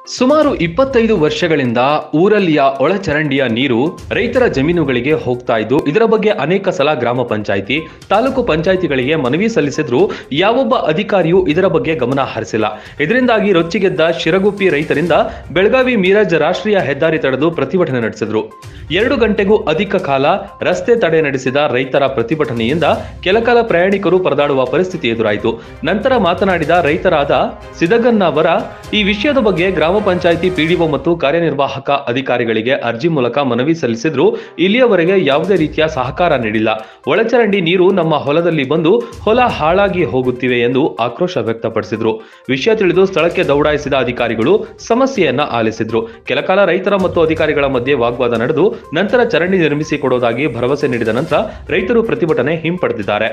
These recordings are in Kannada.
ಸುಮಾರು ಇಪ್ಪತ್ತೈದು ವರ್ಷಗಳಿಂದ ಊರಲ್ಲಿಯ ಒಳಚರಂಡಿಯ ನೀರು ರೈತರ ಜಮೀನುಗಳಿಗೆ ಹೋಗ್ತಾ ಇದ್ದು ಇದರ ಬಗ್ಗೆ ಅನೇಕ ಸಲ ಗ್ರಾಮ ಪಂಚಾಯಿತಿ ತಾಲೂಕು ಪಂಚಾಯಿತಿಗಳಿಗೆ ಮನವಿ ಸಲ್ಲಿಸಿದ್ರು ಯಾವೊಬ್ಬ ಅಧಿಕಾರಿಯೂ ಇದರ ಬಗ್ಗೆ ಗಮನ ಹರಿಸಿಲ್ಲ ಇದರಿಂದಾಗಿ ರೊಚ್ಚಿಗೆದ್ದ ಶಿರಗುಪ್ಪಿ ರೈತರಿಂದ ಬೆಳಗಾವಿ ಮೀರಜ್ ರಾಷ್ಟ್ರೀಯ ಹೆದ್ದಾರಿ ತಡೆದು ಪ್ರತಿಭಟನೆ ನಡೆಸಿದ್ರು ಎರಡು ಗಂಟೆಗೂ ಅಧಿಕ ಕಾಲ ರಸ್ತೆ ತಡೆ ನಡೆಸಿದ ರೈತರ ಪ್ರತಿಭಟನೆಯಿಂದ ಕೆಲಕಾಲ ಪ್ರಯಾಣಿಕರು ಪರದಾಡುವ ಪರಿಸ್ಥಿತಿ ಎದುರಾಯಿತು ನಂತರ ಮಾತನಾಡಿದ ರೈತರಾದ ಸಿದಗನ್ನವರ ಈ ವಿಷಯದ ಬಗ್ಗೆ ಗ್ರಾಮ ಪಂಚಾಯಿತಿ ಪಿಡಿಒ ಮತ್ತು ಕಾರ್ಯನಿರ್ವಾಹಕ ಅಧಿಕಾರಿಗಳಿಗೆ ಅರ್ಜಿ ಮೂಲಕ ಮನವಿ ಸಲ್ಲಿಸಿದ್ರು ಇಲ್ಲಿಯವರೆಗೆ ಯಾವುದೇ ರೀತಿಯ ಸಹಕಾರ ನೀಡಿಲ್ಲ ಒಳಚರಂಡಿ ನೀರು ನಮ್ಮ ಹೊಲದಲ್ಲಿ ಬಂದು ಹೊಲ ಹಾಳಾಗಿ ಹೋಗುತ್ತಿವೆ ಎಂದು ಆಕ್ರೋಶ ವ್ಯಕ್ತಪಡಿಸಿದ್ರು ವಿಷಯ ತಿಳಿದು ಸ್ಥಳಕ್ಕೆ ದೌಡಾಯಿಸಿದ ಅಧಿಕಾರಿಗಳು ಸಮಸ್ಯೆಯನ್ನ ಆಲಿಸಿದ್ರು ಕೆಲಕಾಲ ರೈತರ ಮತ್ತು ಅಧಿಕಾರಿಗಳ ಮಧ್ಯೆ ವಾಗ್ವಾದ ನಡೆದು ನಂತರ ಚರಂಡಿ ನಿರ್ಮಿಸಿ ಕೊಡೋದಾಗಿ ಭರವಸೆ ನೀಡಿದ ನಂತರ ರೈತರು ಪ್ರತಿಭಟನೆ ಹಿಂಪಡೆದಿದ್ದಾರೆ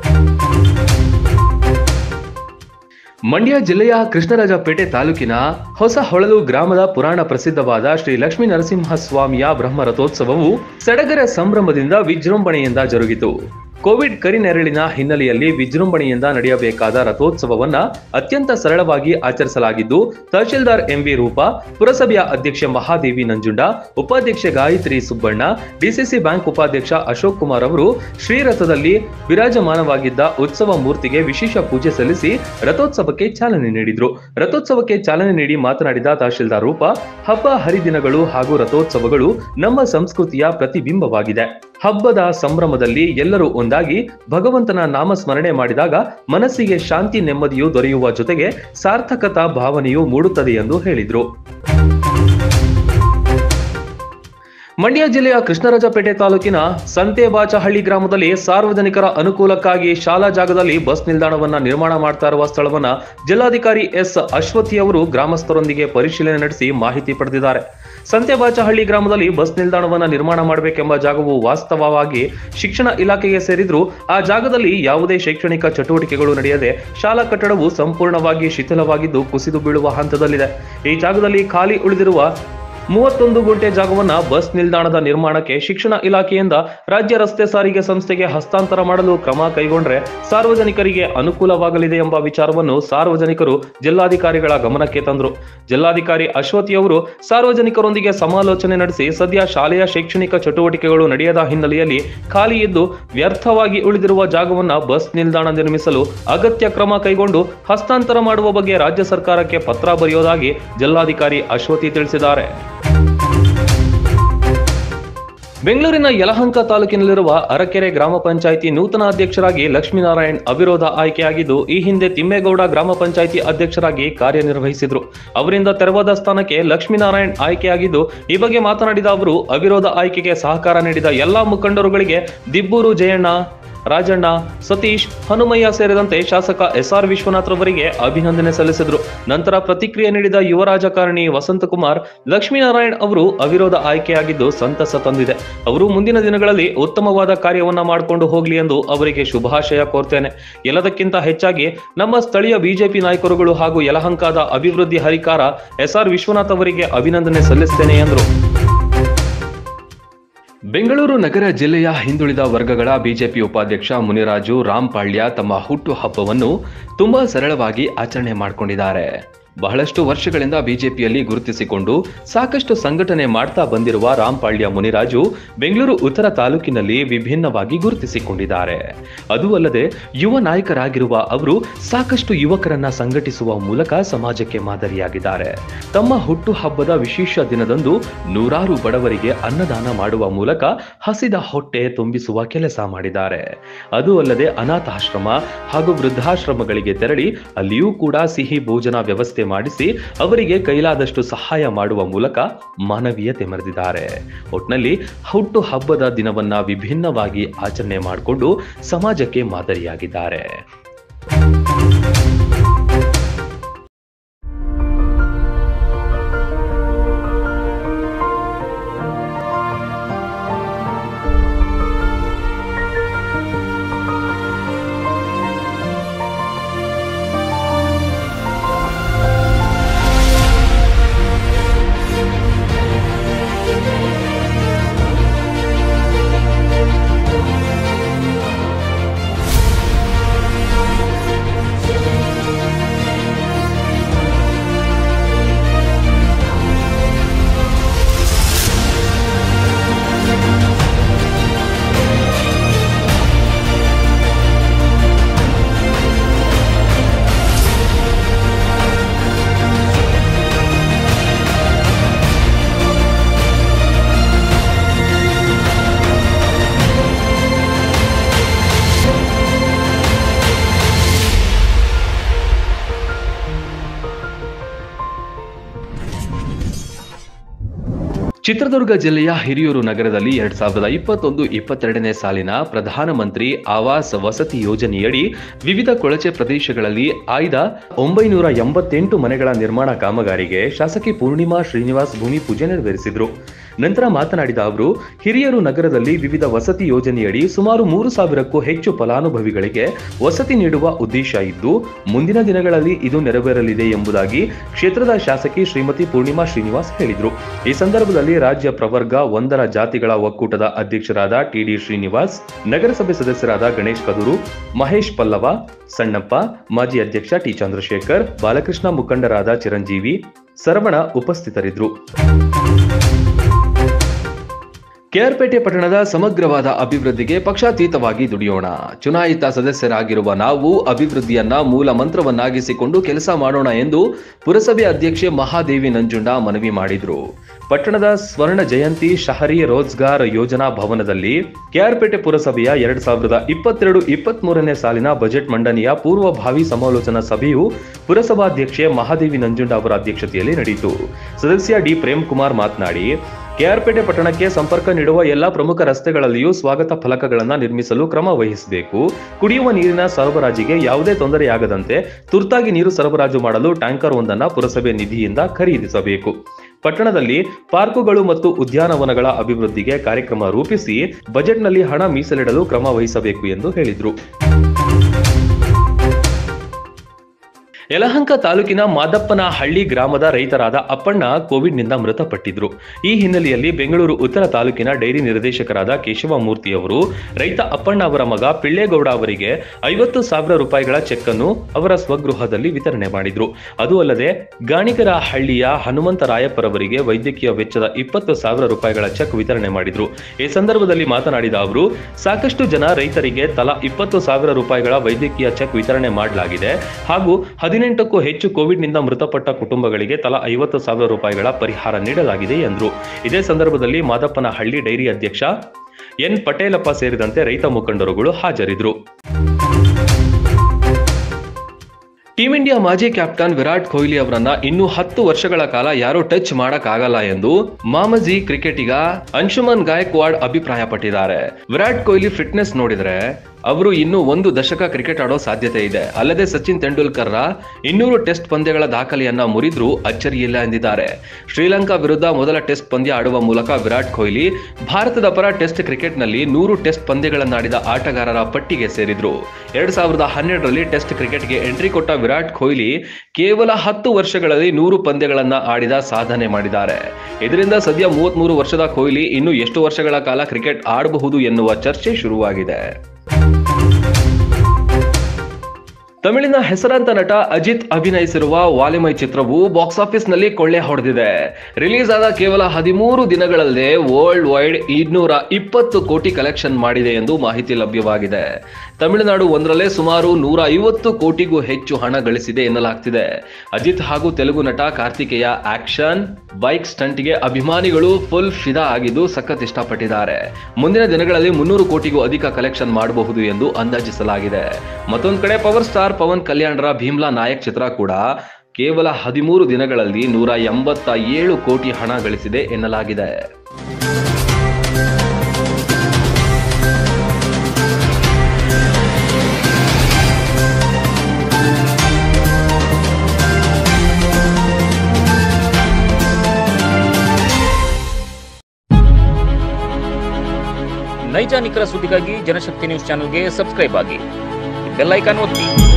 ಮಂಡ್ಯ ಜಿಲ್ಲೆಯ ಕೃಷ್ಣರಾಜಪೇಟೆ ತಾಲೂಕಿನ ಹೊಸ ಹೊಳಲು ಗ್ರಾಮದ ಪುರಾಣ ಪ್ರಸಿದ್ಧವಾದ ಶ್ರೀ ಲಕ್ಷ್ಮೀ ನರಸಿಂಹಸ್ವಾಮಿಯ ಬ್ರಹ್ಮ ರಥೋತ್ಸವವು ಸಡಗರ ಸಂಭ್ರಮದಿಂದ ವಿಜೃಂಭಣೆಯಿಂದ ಜರುಗಿತು ಕೋವಿಡ್ ಕರಿನೆರಳಿನ ಹಿನ್ನೆಲೆಯಲ್ಲಿ ವಿಜೃಂಭಣೆಯಿಂದ ನಡೆಯಬೇಕಾದ ರಥೋತ್ಸವವನ್ನ ಅತ್ಯಂತ ಸರಳವಾಗಿ ಆಚರಿಸಲಾಗಿದ್ದು ತಹಶೀಲ್ದಾರ್ ಎಂವಿ ರೂಪ ಪುರಸಭೆಯ ಅಧ್ಯಕ್ಷೆ ಮಹಾದೇವಿ ನಂಜುಂಡ ಉಪಾಧ್ಯಕ್ಷೆ ಗಾಯತ್ರಿ ಸುಬ್ಬಣ್ಣ ಡಿಸಿಸಿ ಬ್ಯಾಂಕ್ ಉಪಾಧ್ಯಕ್ಷ ಅಶೋಕ್ ಕುಮಾರ್ ಅವರು ಶ್ರೀರಥದಲ್ಲಿ ವಿರಾಜಮಾನವಾಗಿದ್ದ ಉತ್ಸವ ಮೂರ್ತಿಗೆ ವಿಶೇಷ ಪೂಜೆ ಸಲ್ಲಿಸಿ ರಥೋತ್ಸವಕ್ಕೆ ಚಾಲನೆ ನೀಡಿದ್ರು ರಥೋತ್ಸವಕ್ಕೆ ಚಾಲನೆ ನೀಡಿ ಮಾತನಾಡಿದ ತಹಶೀಲ್ದಾರ್ ರೂಪ ಹಬ್ಬ ಹರಿದಿನಗಳು ಹಾಗೂ ರಥೋತ್ಸವಗಳು ನಮ್ಮ ಸಂಸ್ಕೃತಿಯ ಪ್ರತಿಬಿಂಬವಾಗಿದೆ ಹಬ್ಬದ ಸಂಭ್ರಮದಲ್ಲಿ ಎಲ್ಲರೂ ಒಂದಾಗಿ ಭಗವಂತನ ನಾಮಸ್ಮರಣೆ ಮಾಡಿದಾಗ ಮನಸ್ಸಿಗೆ ಶಾಂತಿ ನೆಮ್ಮದಿಯು ದೊರೆಯುವ ಜೊತೆಗೆ ಸಾರ್ಥಕತಾ ಭಾವನೆಯು ಮೂಡುತ್ತದೆ ಎಂದು ಹೇಳಿದ್ರು ಮಂಡ್ಯ ಜಿಲ್ಲೆಯ ಕೃಷ್ಣರಾಜಪೇಟೆ ತಾಲೂಕಿನ ಸಂತೆಬಾಚಹಳ್ಳಿ ಗ್ರಾಮದಲ್ಲಿ ಸಾರ್ವಜನಿಕರ ಅನುಕೂಲಕ್ಕಾಗಿ ಶಾಲಾ ಜಾಗದಲ್ಲಿ ಬಸ್ ನಿಲ್ದಾಣವನ್ನ ನಿರ್ಮಾಣ ಮಾಡ್ತಾ ಇರುವ ಸ್ಥಳವನ್ನ ಜಿಲ್ಲಾಧಿಕಾರಿ ಎಸ್ ಅಶ್ವಥಿ ಅವರು ಗ್ರಾಮಸ್ಥರೊಂದಿಗೆ ಪರಿಶೀಲನೆ ನಡೆಸಿ ಮಾಹಿತಿ ಪಡೆದಿದ್ದಾರೆ ಸಂತೆಬಾಚಹಳ್ಳಿ ಗ್ರಾಮದಲ್ಲಿ ಬಸ್ ನಿಲ್ದಾಣವನ್ನ ನಿರ್ಮಾಣ ಮಾಡಬೇಕೆಂಬ ಜಾಗವು ವಾಸ್ತವವಾಗಿ ಶಿಕ್ಷಣ ಇಲಾಖೆಗೆ ಸೇರಿದ್ರು ಆ ಜಾಗದಲ್ಲಿ ಯಾವುದೇ ಶೈಕ್ಷಣಿಕ ಚಟುವಟಿಕೆಗಳು ನಡೆಯದೆ ಶಾಲಾ ಕಟ್ಟಡವು ಸಂಪೂರ್ಣವಾಗಿ ಶಿಥಿಲವಾಗಿದ್ದು ಕುಸಿದು ಬೀಳುವ ಹಂತದಲ್ಲಿದೆ ಈ ಜಾಗದಲ್ಲಿ ಖಾಲಿ ಉಳಿದಿರುವ ಮೂವತ್ತೊಂದು ಗುಂಟೆ ಜಾಗವನ್ನ ಬಸ್ ನಿಲ್ದಾಣದ ನಿರ್ಮಾಣಕ್ಕೆ ಶಿಕ್ಷಣ ಇಲಾಖೆಯಿಂದ ರಾಜ್ಯ ರಸ್ತೆ ಸಾರಿಗೆ ಸಂಸ್ಥೆಗೆ ಹಸ್ತಾಂತರ ಮಾಡಲು ಕ್ರಮ ಕೈಗೊಂಡ್ರೆ ಸಾರ್ವಜನಿಕರಿಗೆ ಅನುಕೂಲವಾಗಲಿದೆ ಎಂಬ ವಿಚಾರವನ್ನು ಸಾರ್ವಜನಿಕರು ಜಿಲ್ಲಾಧಿಕಾರಿಗಳ ಗಮನಕ್ಕೆ ತಂದರು ಜಿಲ್ಲಾಧಿಕಾರಿ ಅಶ್ವತಿ ಅವರು ಸಾರ್ವಜನಿಕರೊಂದಿಗೆ ಸಮಾಲೋಚನೆ ನಡೆಸಿ ಸದ್ಯ ಶಾಲೆಯ ಶೈಕ್ಷಣಿಕ ಚಟುವಟಿಕೆಗಳು ನಡೆಯದ ಹಿನ್ನೆಲೆಯಲ್ಲಿ ಖಾಲಿ ಇದ್ದು ವ್ಯರ್ಥವಾಗಿ ಉಳಿದಿರುವ ಜಾಗವನ್ನ ಬಸ್ ನಿಲ್ದಾಣ ನಿರ್ಮಿಸಲು ಅಗತ್ಯ ಕ್ರಮ ಕೈಗೊಂಡು ಹಸ್ತಾಂತರ ಮಾಡುವ ಬಗ್ಗೆ ರಾಜ್ಯ ಸರ್ಕಾರಕ್ಕೆ ಪತ್ರ ಬರೆಯೋದಾಗಿ ಜಿಲ್ಲಾಧಿಕಾರಿ ಅಶ್ವತಿ ತಿಳಿಸಿದ್ದಾರೆ ಬೆಂಗಳೂರಿನ ಯಲಹಂಕ ತಾಲೂಕಿನಲ್ಲಿರುವ ಅರಕೆರೆ ಗ್ರಾಮ ಪಂಚಾಯಿತಿ ನೂತನ ಅಧ್ಯಕ್ಷರಾಗಿ ಲಕ್ಷ್ಮೀನಾರಾಯಣ್ ಅವಿರೋಧ ಆಯ್ಕೆಯಾಗಿದ್ದು ಈ ಹಿಂದೆ ತಿಮ್ಮೇಗೌಡ ಗ್ರಾಮ ಪಂಚಾಯಿತಿ ಅಧ್ಯಕ್ಷರಾಗಿ ಕಾರ್ಯನಿರ್ವಹಿಸಿದ್ರು ಅವರಿಂದ ತೆರವಾದ ಸ್ಥಾನಕ್ಕೆ ಲಕ್ಷ್ಮೀನಾರಾಯಣ್ ಆಯ್ಕೆಯಾಗಿದ್ದು ಈ ಬಗ್ಗೆ ಮಾತನಾಡಿದ ಅವರು ಅವಿರೋಧ ಆಯ್ಕೆಗೆ ಸಹಕಾರ ನೀಡಿದ ಎಲ್ಲಾ ಮುಖಂಡರುಗಳಿಗೆ ದಿಬ್ಬೂರು ಜಯಣ್ಣ ರಾಜಣ್ಣ ಸತೀಶ್ ಹನುಮಯ್ಯ ಸೇರಿದಂತೆ ಶಾಸಕ ಎಸ್ಆರ್ ವಿಶ್ವನಾಥ್ ರವರಿಗೆ ಅಭಿನಂದನೆ ಸಲ್ಲಿಸಿದ್ರು ನಂತರ ಪ್ರತಿಕ್ರಿಯೆ ನೀಡಿದ ಯುವ ರಾಜಕಾರಣಿ ವಸಂತಕುಮಾರ್ ಲಕ್ಷ್ಮೀನಾರಾಯಣ್ ಅವರು ಅವಿರೋಧ ಆಯ್ಕೆಯಾಗಿದ್ದು ಸಂತಸ ತಂದಿದೆ ಅವರು ಮುಂದಿನ ದಿನಗಳಲ್ಲಿ ಉತ್ತಮವಾದ ಕಾರ್ಯವನ್ನ ಮಾಡಿಕೊಂಡು ಹೋಗ್ಲಿ ಎಂದು ಅವರಿಗೆ ಶುಭಾಶಯ ಕೋರ್ತೇನೆ ಎಲ್ಲದಕ್ಕಿಂತ ಹೆಚ್ಚಾಗಿ ನಮ್ಮ ಸ್ಥಳೀಯ ಬಿಜೆಪಿ ನಾಯಕರುಗಳು ಹಾಗೂ ಯಲಹಂಕದ ಅಭಿವೃದ್ಧಿ ಹರಿಕಾರ ಎಸ್ಆರ್ ವಿಶ್ವನಾಥ್ ಅವರಿಗೆ ಅಭಿನಂದನೆ ಸಲ್ಲಿಸ್ತೇನೆ ಎಂದರು ಬೆಂಗಳೂರು ನಗರ ಜಿಲ್ಲೆಯ ಹಿಂದುಳಿದ ವರ್ಗಗಳ ಬಿಜೆಪಿ ಉಪಾಧ್ಯಕ್ಷ ಮುನಿರಾಜು ರಾಂಪಾಳ್ಯ ತಮ್ಮ ಹುಟ್ಟು ಹಬ್ಬವನ್ನು ತುಂಬಾ ಸರಳವಾಗಿ ಆಚರಣೆ ಮಾಡಿಕೊಂಡಿದ್ದಾರೆ ಬಹಳಷ್ಟು ವರ್ಷಗಳಿಂದ ಬಿಜೆಪಿಯಲ್ಲಿ ಗುರುತಿಸಿಕೊಂಡು ಸಾಕಷ್ಟು ಸಂಘಟನೆ ಮಾಡ್ತಾ ಬಂದಿರುವ ರಾಂಪಾಳ್ಯ ಮುನಿರಾಜು ಬೆಂಗಳೂರು ಉತ್ತರ ತಾಲೂಕಿನಲ್ಲಿ ವಿಭಿನ್ನವಾಗಿ ಗುರುತಿಸಿಕೊಂಡಿದ್ದಾರೆ ಅದು ಅಲ್ಲದೆ ಯುವ ನಾಯಕರಾಗಿರುವ ಅವರು ಸಾಕಷ್ಟು ಯುವಕರನ್ನ ಸಂಘಟಿಸುವ ಮೂಲಕ ಸಮಾಜಕ್ಕೆ ಮಾದರಿಯಾಗಿದ್ದಾರೆ ತಮ್ಮ ಹುಟ್ಟು ಹಬ್ಬದ ವಿಶೇಷ ದಿನದಂದು ನೂರಾರು ಬಡವರಿಗೆ ಅನ್ನದಾನ ಮಾಡುವ ಮೂಲಕ ಹಸಿದ ಹೊಟ್ಟೆ ತುಂಬಿಸುವ ಕೆಲಸ ಮಾಡಿದ್ದಾರೆ ಅದು ಅಲ್ಲದೆ ಅನಾಥಾಶ್ರಮ ಹಾಗೂ ವೃದ್ಧಾಶ್ರಮಗಳಿಗೆ ತೆರಳಿ ಅಲ್ಲಿಯೂ ಕೂಡ ಸಿಹಿ ಭೋಜನ ವ್ಯವಸ್ಥೆ ಮಾಡಿಸಿ ಅವರಿಗೆ ಕೈಲಾದಷ್ಟು ಸಹಾಯ ಮಾಡುವ ಮೂಲಕ ಮಾನವೀಯತೆ ಮೆರೆದಿದ್ದಾರೆ ಒಟ್ನಲ್ಲಿ ಹುಟ್ಟು ಹಬ್ಬದ ದಿನವನ್ನ ವಿಭಿನ್ನವಾಗಿ ಆಚರಣೆ ಮಾಡಿಕೊಂಡು ಸಮಾಜಕ್ಕೆ ಮಾದರಿಯಾಗಿದ್ದಾರೆ ಚಿತ್ರದುರ್ಗ ಜಿಲ್ಲೆಯ ಹಿರಿಯೂರು ನಗರದಲ್ಲಿ ಎರಡ್ ಸಾವಿರದ ಇಪ್ಪತ್ತೊಂದು ಇಪ್ಪತ್ತೆರಡನೇ ಸಾಲಿನ ಪ್ರಧಾನಮಂತ್ರಿ ಆವಾಸ್ ವಸತಿ ಯೋಜನೆಯಡಿ ವಿವಿಧ ಕೊಳಚೆ ಪ್ರದೇಶಗಳಲ್ಲಿ ಆಯ್ದ ಒಂಬೈನೂರ ಎಂಬತ್ತೆಂಟು ಮನೆಗಳ ನಿರ್ಮಾಣ ಕಾಮಗಾರಿಗೆ ಶಾಸಕಿ ಪೂರ್ಣಿಮಾ ಶ್ರೀನಿವಾಸ್ ಭೂಮಿ ಪೂಜೆ ನೆರವೇರಿಸಿದ್ರು ನಂತರ ಮಾತನಾಡಿದ ಅವರು ಹಿರಿಯೂರು ನಗರದಲ್ಲಿ ವಿವಿಧ ವಸತಿ ಯೋಜನೆಯಡಿ ಸುಮಾರು ಮೂರು ಸಾವಿರಕ್ಕೂ ಹೆಚ್ಚು ಫಲಾನುಭವಿಗಳಿಗೆ ವಸತಿ ನೀಡುವ ಉದ್ದೇಶ ಇದ್ದು ಮುಂದಿನ ದಿನಗಳಲ್ಲಿ ಇದು ನೆರವೇರಲಿದೆ ಎಂಬುದಾಗಿ ಕ್ಷೇತ್ರದ ಶಾಸಕಿ ಶ್ರೀಮತಿ ಪೂರ್ಣಿಮಾ ಶ್ರೀನಿವಾಸ್ ಹೇಳಿದರು ಈ ಸಂದರ್ಭದಲ್ಲಿ ರಾಜ್ಯ ಪ್ರವರ್ಗ ಒಂದರ ಜಾತಿಗಳ ಒಕ್ಕೂಟದ ಅಧ್ಯಕ್ಷರಾದ ಟಿಡಿ ಶ್ರೀನಿವಾಸ್ ನಗರಸಭೆ ಸದಸ್ಯರಾದ ಗಣೇಶ್ ಕದೂರು ಮಹೇಶ್ ಪಲ್ಲವ ಸಣ್ಣಪ್ಪ ಮಾಜಿ ಅಧ್ಯಕ್ಷ ಟಿ ಚಂದ್ರಶೇಖರ್ ಬಾಲಕೃಷ್ಣ ಮುಖಂಡರಾದ ಚಿರಂಜೀವಿ ಸರವಣ ಉಪಸ್ಥಿತರಿದ್ದರು ಕೆಆರ್ಪೇಟೆ ಪಟ್ಟಣದ ಸಮಗ್ರವಾದ ಅಭಿವೃದ್ಧಿಗೆ ಪಕ್ಷಾತೀತವಾಗಿ ದುಡಿಯೋಣ ಚುನಾಯಿತ ಸದಸ್ಯರಾಗಿರುವ ನಾವು ಅಭಿವೃದ್ಧಿಯನ್ನ ಮೂಲ ಮಂತ್ರವನ್ನಾಗಿಸಿಕೊಂಡು ಕೆಲಸ ಮಾಡೋಣ ಎಂದು ಪುರಸಭೆ ಅಧ್ಯಕ್ಷೆ ಮಹಾದೇವಿ ನಂಜುಂಡ ಮನವಿ ಮಾಡಿದರು ಪಟ್ಟಣದ ಸ್ವರ್ಣ ಜಯಂತಿ ಶಹರಿ ರೋಜ್ಗಾರ್ ಯೋಜನಾ ಭವನದಲ್ಲಿ ಕೆಆರ್ಪೇಟೆ ಪುರಸಭೆಯ ಎರಡ್ ಸಾವಿರದ ಇಪ್ಪತ್ತೆರಡು ಇಪ್ಪತ್ತ್ ಮೂರನೇ ಸಾಲಿನ ಬಜೆಟ್ ಮಂಡನೆಯ ಪೂರ್ವಭಾವಿ ಸಮಾಲೋಚನಾ ಸಭೆಯು ಪುರಸಭಾಧ್ಯಕ್ಷೆ ಮಹಾದೇವಿ ನಂಜುಂಡ ಅವರ ಅಧ್ಯಕ್ಷತೆಯಲ್ಲಿ ನಡೆಯಿತು ಸದಸ್ಯ ಡಿ ಪ್ರೇಮ್ ಕುಮಾರ್ ಮಾತನಾಡಿ ಕೆಆರ್ಪೇಟೆ ಪಟ್ಟಣಕ್ಕೆ ಸಂಪರ್ಕ ನೀಡುವ ಎಲ್ಲಾ ಪ್ರಮುಖ ರಸ್ತೆಗಳಲ್ಲಿಯೂ ಸ್ವಾಗತ ಫಲಕಗಳನ್ನು ನಿರ್ಮಿಸಲು ಕ್ರಮ ವಹಿಸಬೇಕು ಕುಡಿಯುವ ನೀರಿನ ಸರಬರಾಜಿಗೆ ಯಾವುದೇ ತೊಂದರೆಯಾಗದಂತೆ ತುರ್ತಾಗಿ ನೀರು ಸರಬರಾಜು ಮಾಡಲು ಟ್ಯಾಂಕರ್ ಒಂದನ್ನು ಪುರಸಭೆ ನಿಧಿಯಿಂದ ಖರೀದಿಸಬೇಕು ಪಟ್ಟಣದಲ್ಲಿ ಪಾರ್ಕುಗಳು ಮತ್ತು ಉದ್ಯಾನವನಗಳ ಅಭಿವೃದ್ಧಿಗೆ ಕಾರ್ಯಕ್ರಮ ರೂಪಿಸಿ ಬಜೆಟ್ನಲ್ಲಿ ಹಣ ಮೀಸಲಿಡಲು ಕ್ರಮ ವಹಿಸಬೇಕು ಎಂದು ಹೇಳಿದರು ಯಲಹಂಕ ತಾಲೂಕಿನ ಮಾದಪ್ಪನ ಹಳ್ಳಿ ಗ್ರಾಮದ ರೈತರಾದ ಅಪ್ಪಣ್ಣ ಕೋವಿಡ್ನಿಂದ ಮೃತಪಟ್ಟಿದ್ರು ಈ ಹಿನ್ನೆಲೆಯಲ್ಲಿ ಬೆಂಗಳೂರು ಉತ್ತರ ತಾಲೂಕಿನ ಡೈರಿ ನಿರ್ದೇಶಕರಾದ ಕೇಶವಮೂರ್ತಿ ಅವರು ರೈತ ಅಪ್ಪಣ್ಣ ಅವರ ಮಗ ಪಿಳ್ಳೇಗೌಡ ಅವರಿಗೆ ಐವತ್ತು ಸಾವಿರ ರೂಪಾಯಿಗಳ ಚೆಕ್ ಅನ್ನು ಅವರ ಸ್ವಗೃಹದಲ್ಲಿ ವಿತರಣೆ ಮಾಡಿದ್ರು ಅದು ಅಲ್ಲದೆ ಗಾಣಿಗರ ಹಳ್ಳಿಯ ಹನುಮಂತರಾಯಪ್ಪರವರಿಗೆ ವೈದ್ಯಕೀಯ ವೆಚ್ಚದ ಇಪ್ಪತ್ತು ಸಾವಿರ ರೂಪಾಯಿಗಳ ಚೆಕ್ ವಿತರಣೆ ಮಾಡಿದ್ರು ಈ ಸಂದರ್ಭದಲ್ಲಿ ಮಾತನಾಡಿದ ಅವರು ಸಾಕಷ್ಟು ಜನ ರೈತರಿಗೆ ತಲಾ ಇಪ್ಪತ್ತು ಸಾವಿರ ರೂಪಾಯಿಗಳ ವೈದ್ಯಕೀಯ ಚೆಕ್ ವಿತರಣೆ ಮಾಡಲಾಗಿದೆ ಹಾಗೂ ಹದಿನೆಂಟಕ್ಕೂ ಹೆಚ್ಚು ಕೋವಿಡ್ನಿಂದ ಮೃತಪಟ್ಟ ಕುಟುಂಬಗಳಿಗೆ ತಲಾ ಐವತ್ತು ಸಾವಿರ ರೂಪಾಯಿಗಳ ಪರಿಹಾರ ನೀಡಲಾಗಿದೆ ಎಂದರು ಇದೇ ಸಂದರ್ಭದಲ್ಲಿ ಮಾದಪ್ಪನ ಹಳ್ಳಿ ಡೈರಿ ಅಧ್ಯಕ್ಷ ಎನ್ ಪಟೇಲಪ್ಪ ಸೇರಿದಂತೆ ರೈತ ಮುಖಂಡರುಗಳು ಹಾಜರಿದ್ದರು ಟೀಂ ಇಂಡಿಯಾ ಮಾಜಿ ಕ್ಯಾಪ್ಟನ್ ವಿರಾಟ್ ಕೊಹ್ಲಿ ಅವರನ್ನ ಇನ್ನು ಹತ್ತು ವರ್ಷಗಳ ಕಾಲ ಯಾರೂ ಟಚ್ ಮಾಡಕ್ಕಾಗಲ್ಲ ಎಂದು ಮಾಮಜಿ ಕ್ರಿಕೆಟಿಗ ಅಂಶುಮನ್ ಗಾಯಕ್ವಾಡ್ ಅಭಿಪ್ರಾಯಪಟ್ಟಿದ್ದಾರೆ ವಿರಾಟ್ ಕೊಹ್ಲಿ ಫಿಟ್ನೆಸ್ ನೋಡಿದ್ರೆ ಅವರು ಇನ್ನೂ ಒಂದು ದಶಕ ಕ್ರಿಕೆಟ್ ಆಡೋ ಸಾಧ್ಯತೆ ಇದೆ ಅಲ್ಲದೆ ಸಚಿನ್ ತೆಂಡೂಲ್ಕರ್ರ ಇನ್ನೂರು ಟೆಸ್ಟ್ ಪಂದ್ಯಗಳ ದಾಖಲೆಯನ್ನ ಮುರಿದ್ರೂ ಅಚ್ಚರಿಯಿಲ್ಲ ಎಂದಿದ್ದಾರೆ ಶ್ರೀಲಂಕಾ ವಿರುದ್ಧ ಮೊದಲ ಟೆಸ್ಟ್ ಪಂದ್ಯ ಆಡುವ ಮೂಲಕ ವಿರಾಟ್ ಕೊಹ್ಲಿ ಭಾರತದ ಪರ ಟೆಸ್ಟ್ ಕ್ರಿಕೆಟ್ನಲ್ಲಿ ನೂರು ಟೆಸ್ಟ್ ಪಂದ್ಯಗಳನ್ನಾಡಿದ ಆಟಗಾರರ ಪಟ್ಟಿಗೆ ಸೇರಿದ್ರು ಎರಡ್ ಸಾವಿರದ ಹನ್ನೆರಡರಲ್ಲಿ ಟೆಸ್ಟ್ ಕ್ರಿಕೆಟ್ಗೆ ಎಂಟ್ರಿ ಕೊಟ್ಟ ವಿರಾಟ್ ಕೊಹ್ಲಿ ಕೇವಲ ಹತ್ತು ವರ್ಷಗಳಲ್ಲಿ ನೂರು ಪಂದ್ಯಗಳನ್ನ ಆಡಿದ ಸಾಧನೆ ಮಾಡಿದ್ದಾರೆ ಇದರಿಂದ ಸದ್ಯ ಮೂವತ್ಮೂರು ವರ್ಷದ ಕೊಹ್ಲಿ ಇನ್ನು ಎಷ್ಟು ವರ್ಷಗಳ ಕಾಲ ಕ್ರಿಕೆಟ್ ಆಡಬಹುದು ಎನ್ನುವ ಚರ್ಚೆ ಶುರುವಾಗಿದೆ ತಮಿಳಿನ ಹೆಸರಾಂತ ನಟ ಅಜಿತ್ ಅಭಿನಯಿಸಿರುವ ವಾಲಿಮೈ ಚಿತ್ರವು ಬಾಕ್ಸ್ ಆಫೀಸ್ನಲ್ಲಿ ಕೊಳ್ಳೆ ಹೊಡೆದಿದೆ ರಿಲೀಸ್ ಆದ ಕೇವಲ ಹದಿಮೂರು ದಿನಗಳಲ್ಲೇ ವರ್ಲ್ಡ್ ವೈಡ್ ಇನ್ನೂರ ಇಪ್ಪತ್ತು ಕೋಟಿ ಕಲೆಕ್ಷನ್ ಮಾಡಿದೆ ಎಂದು ಮಾಹಿತಿ ಲಭ್ಯವಾಗಿದೆ ತಮಿಳುನಾಡು ಒಂದರಲ್ಲೇ ಸುಮಾರು ನೂರ ಐವತ್ತು ಕೋಟಿಗೂ ಹೆಚ್ಚು ಹಣ ಗಳಿಸಿದೆ ಎನ್ನಲಾಗ್ತಿದೆ ಅಜಿತ್ ಹಾಗೂ ತೆಲುಗು ನಟ ಕಾರ್ತಿಕೇಯ ಆಕ್ಷನ್ ಬೈಕ್ ಸ್ಟಂಟ್ಗೆ ಅಭಿಮಾನಿಗಳು ಫುಲ್ ಫಿದಾ ಆಗಿದ್ದು ಸಖತ್ ಇಷ್ಟಪಟ್ಟಿದ್ದಾರೆ ಮುಂದಿನ ದಿನಗಳಲ್ಲಿ ಮುನ್ನೂರು ಕೋಟಿಗೂ ಅಧಿಕ ಕಲೆಕ್ಷನ್ ಮಾಡಬಹುದು ಎಂದು ಅಂದಾಜಿಸಲಾಗಿದೆ ಮತ್ತೊಂದು ಕಡೆ ಪವರ್ ಸ್ಟಾರ್ ಪವನ್ ಕಲ್ಯಾಣ್ರ ಭೀಮ್ಲಾ ನಾಯಕ್ ಚಿತ್ರ ಕೂಡ ಕೇವಲ ಹದಿಮೂರು ದಿನಗಳಲ್ಲಿ ನೂರ ಎಂಬತ್ತ ಏಳು ಕೋಟಿ ಹಣ ಗಳಿಸಿದೆ ಎನ್ನಲಾಗಿದೆ ನೈಜ ನಿಖರ ಸುದ್ದಿಗಾಗಿ ಜನಶಕ್ತಿ ನ್ಯೂಸ್ ಚಾನೆಲ್ಗೆ ಸಬ್ಸ್ಕ್ರೈಬ್ ಆಗಿ ಬೆಲ್ ಐಕಾನ್ ಒತ್ತಿ